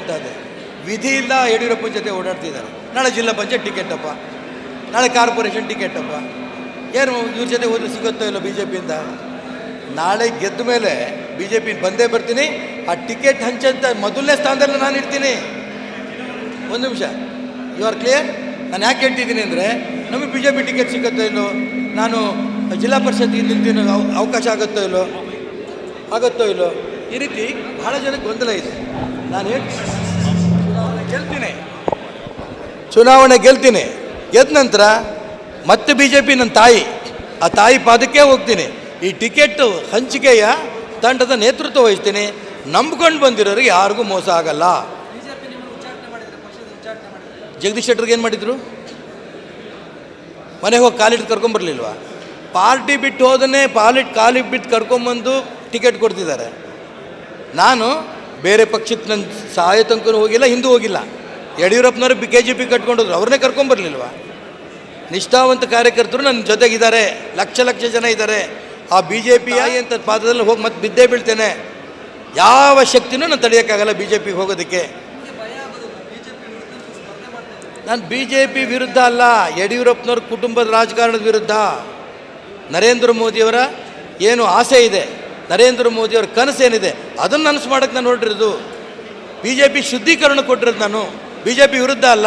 ಅದೇ ವಿಧಿ ಇಲ್ಲ ಯಡಿಯೂರಪ್ಪನ ಜೊತೆ ಓಡಾಡ್ತಿದ್ದಾರೆ ನಾಳೆ ಜಿಲ್ಲಾ ಪಂಚಾಯತ್ ಟಿಕೆಟಪ್ಪ ನಾಳೆ ಕಾರ್ಪೊರೇಷನ್ ಟಿಕೆಟಪ್ಪ ಏನು ಇವ್ರ ಜೊತೆ ಹೋದ್ರೆ ಸಿಗುತ್ತೋ ಇಲ್ಲ ಬಿ ಜೆ ಪಿಯಿಂದ ನಾಳೆ ಗೆದ್ದ ಮೇಲೆ ಬಿ ಜೆ ಪಿ ಬಂದೇ ಬರ್ತೀನಿ ಆ ಟಿಕೆಟ್ ಹಂಚಂತ ಮೊದಲನೇ ಸ್ಥಾನದಲ್ಲಿ ನಾನು ಇರ್ತೀನಿ ಒಂದು ನಿಮಿಷ ಯು ಆರ್ ಕ್ಲಿಯರ್ ನಾನು ಯಾಕೆ ಹೇಳ್ತಿದ್ದೀನಿ ಅಂದರೆ ನಮಗೆ ಬಿ ಜೆ ಪಿ ಟಿಕೆಟ್ ಸಿಗುತ್ತೋ ಇಲ್ಲೋ ನಾನು ಜಿಲ್ಲಾ ಪರಿಷತ್ಗೆ ನಿಲ್ತೀನೋ ಅವ- ಅವಕಾಶ ಆಗುತ್ತೋ ಇಲ್ಲೋ ಆಗುತ್ತೋ ಇಲ್ಲೋ ಈ ರೀತಿ ಬಹಳ ಜನಕ್ಕೆ ಗೊಂದಲ ಇದೆ ನಾನು ಹೇಳಿ ಚುನಾವಣೆ ಗೆಲ್ತೀನಿ ಚುನಾವಣೆ ಗೆಲ್ತೀನಿ ಗೆದ್ದ ನಂತರ ಮತ್ತೆ ಬಿ ಜೆ ಪಿ ನನ್ನ ತಾಯಿ ಆ ತಾಯಿ ಪಾದಕ್ಕೆ ಹೋಗ್ತೀನಿ ಈ ಟಿಕೆಟ್ ಹಂಚಿಕೆಯ ತಂಡದ ನೇತೃತ್ವ ವಹಿಸ್ತೀನಿ ನಂಬ್ಕೊಂಡು ಬಂದಿರೋರಿಗೆ ಯಾರಿಗೂ ಮೋಸ ಆಗಲ್ಲ ಜಗದೀಶ್ ಶೆಟ್ಟರ್ಗೆ ಏನು ಮಾಡಿದ್ರು ಮನೆಗೆ ಹೋಗಿ ಕಾಲಿಟ್ಟು ಕರ್ಕೊಂಬರ್ಲಿಲ್ವಾ ಪಾರ್ಟಿ ಬಿಟ್ಟು ಹೋದನ್ನೇ ಪಾಲಿಟ್ ಕಾಲಿಗೆ ಬಿಟ್ಟು ಕರ್ಕೊಂಬಂದು ಟಿಕೆಟ್ ಕೊಡ್ತಿದ್ದಾರೆ ನಾನು ಬೇರೆ ಪಕ್ಷಕ್ಕೆ ನನ್ನ ಸಹಾಯ ತನಕ ಹೋಗಿಲ್ಲ ಹಿಂದೂ ಹೋಗಿಲ್ಲ ಯಡಿಯೂರಪ್ಪನವರು ಬಿ ಕೆ ಜಿ ಪಿ ಕಟ್ಕೊಂಡೋದ್ರು ಅವ್ರನ್ನೇ ಕರ್ಕೊಂಬರ್ಲಿಲ್ವಾ ನಿಷ್ಠಾವಂತ ಕಾರ್ಯಕರ್ತರು ನನ್ನ ಜೊತೆಗಿದ್ದಾರೆ ಲಕ್ಷ ಲಕ್ಷ ಜನ ಇದ್ದಾರೆ ಆ ಬಿ ಜೆ ಪಿ ಐ ಅಂತ ಪಾದದಲ್ಲಿ ಹೋಗಿ ಮತ್ತೆ ಬಿದ್ದೇ ಬೀಳ್ತೇನೆ ಯಾವ ಶಕ್ತಿನೂ ನಾನು ತಡೆಯೋಕ್ಕಾಗಲ್ಲ ಬಿ ಜೆ ಪಿಗೆ ಹೋಗೋದಕ್ಕೆ ನಾನು ಬಿ ಜೆ ಪಿ ವಿರುದ್ಧ ಅಲ್ಲ ಯಡಿಯೂರಪ್ಪನವ್ರ ಕುಟುಂಬದ ರಾಜಕಾರಣದ ವಿರುದ್ಧ ನರೇಂದ್ರ ಮೋದಿಯವರ ಏನು ಆಸೆ ಇದೆ ನರೇಂದ್ರ ಮೋದಿಯವರ ಕನಸೇನಿದೆ ಅದನ್ನು ನನಸು ಮಾಡೋಕ್ಕೆ ನಾನು ಹೊರಟಿರೋದು ಬಿ ಜೆ ಪಿ ಶುದ್ಧೀಕರಣ ಕೊಟ್ಟಿರೋದು ನಾನು ಬಿ ಜೆ ಪಿ ವಿರುದ್ಧ ಅಲ್ಲ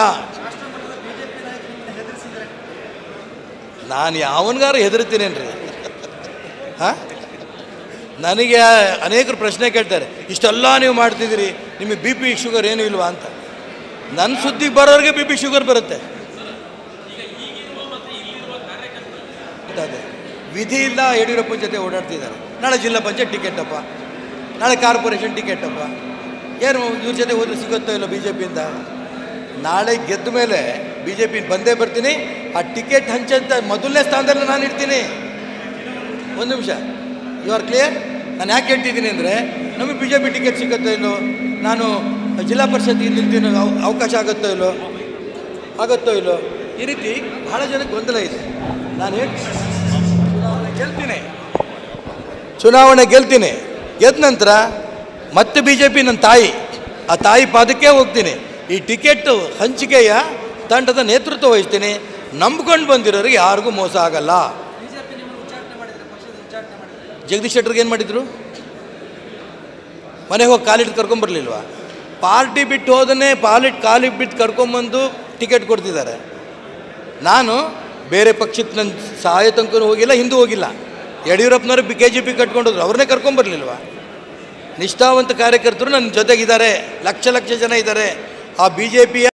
ನಾನು ಯಾವನಿಗಾರು ಹೆದರ್ತೀನೇನ್ರಿ ಹಾಂ ನನಗೆ ಅನೇಕರು ಪ್ರಶ್ನೆ ಕೇಳ್ತಾರೆ ಇಷ್ಟೆಲ್ಲ ನೀವು ಮಾಡ್ತಿದ್ದೀರಿ ನಿಮಗೆ ಬಿ ಪಿ ಶುಗರ್ ಏನೂ ಇಲ್ವಾ ಅಂತ ನನ್ನ ಸುದ್ದಿಗೆ ಬರೋರಿಗೆ ಬಿ ಪಿ ಶುಗರ್ ಬರುತ್ತೆ ಅದೇ ವಿಧಿ ಇಲ್ಲ ಯಡಿಯೂರಪ್ಪನ ಜೊತೆ ಓಡಾಡ್ತಿದ್ದಾರೆ ನಾಳೆ ಜಿಲ್ಲಾ ಪಂಚಾಯತ್ ಟಿಕೆಟಪ್ಪ ನಾಳೆ ಕಾರ್ಪೊರೇಷನ್ ಟಿಕೆಟಪ್ಪ ಏನು ಇವ್ರ ಜೊತೆ ಹೋದ್ರೆ ಸಿಗುತ್ತೋ ಇಲ್ಲ ಬಿ ಜೆ ಪಿಯಿಂದ ನಾಳೆ ಗೆದ್ದ ಮೇಲೆ ಬಿ ಜೆ ಪಿ ಬಂದೇ ಬರ್ತೀನಿ ಆ ಟಿಕೆಟ್ ಹಂಚಂತ ಮೊದಲನೇ ಸ್ಥಾನದಲ್ಲಿ ನಾನು ಇರ್ತೀನಿ ಒಂದು ನಿಮಿಷ ಯು ಆರ್ ಕ್ಲಿಯರ್ ನಾನು ಯಾಕೆ ಹೇಳ್ತಿದ್ದೀನಿ ಅಂದರೆ ನಮಗೆ ಬಿ ಜೆ ಪಿ ಟಿಕೆಟ್ ಸಿಗುತ್ತೋ ಇಲ್ಲೋ ನಾನು ಜಿಲ್ಲಾ ಪರಿಷತ್ಗೆ ನಿಲ್ತೀನೋ ಅವ- ಅವಕಾಶ ಆಗುತ್ತೋ ಇಲ್ಲೋ ಆಗುತ್ತೋ ಇಲ್ಲೋ ಈ ರೀತಿ ಬಹಳ ಜನಕ್ಕೆ ಗೊಂದಲ ಇದೆ ನಾನು ಹೇಳಿ ಚುನಾವಣೆ ಗೆಲ್ತೀನಿ ಚುನಾವಣೆ ಗೆಲ್ತೀನಿ ಗೆದ್ದ ನಂತರ ಮತ್ತೆ ಬಿ ಜೆ ಪಿ ನನ್ನ ತಾಯಿ ಆ ತಾಯಿ ಪಾದಕ್ಕೆ ಹೋಗ್ತೀನಿ ಈ ಟಿಕೆಟ್ ಹಂಚಿಕೆಯ ತಂಡದ ನೇತೃತ್ವ ವಹಿಸ್ತೀನಿ ನಂಬ್ಕೊಂಡು ಬಂದಿರೋರಿಗೆ ಯಾರಿಗೂ ಮೋಸ ಆಗಲ್ಲ ಜಗದೀಶ್ ಶೆಟ್ಟರ್ಗೆ ಏನು ಮಾಡಿದ್ರು ಮನೆಗೆ ಹೋಗಿ ಕಾಲಿಟ್ಟು ಕರ್ಕೊಂಬರ್ಲಿಲ್ವಾ ಪಾರ್ಟಿ ಬಿಟ್ಟು ಹೋದನ್ನೇ ಪಾಲಿಟ್ ಕಾಲಿಗೆ ಬಿಟ್ಟು ಕರ್ಕೊಂಬಂದು ಟಿಕೆಟ್ ಕೊಡ್ತಿದ್ದಾರೆ ನಾನು ಬೇರೆ ಪಕ್ಷಕ್ಕೆ ನನ್ನ ಸಹಾಯ ತನಕ ಹೋಗಿಲ್ಲ ಹಿಂದೂ ಹೋಗಿಲ್ಲ ಯಡಿಯೂರಪ್ಪನವರು ಬಿ ಕೆ ಜಿ ಪಿ ಕಟ್ಕೊಂಡೋದ್ರು ಅವ್ರನ್ನೇ ಕರ್ಕೊಂಬರ್ಲಿಲ್ವಾ ನಿಷ್ಠಾವಂತ ಕಾರ್ಯಕರ್ತರು ನನ್ನ ಜೊತೆಗಿದ್ದಾರೆ ಲಕ್ಷ ಲಕ್ಷ ಜನ ಇದ್ದಾರೆ ಆ ಬಿ ಜೆ ಪಿಯ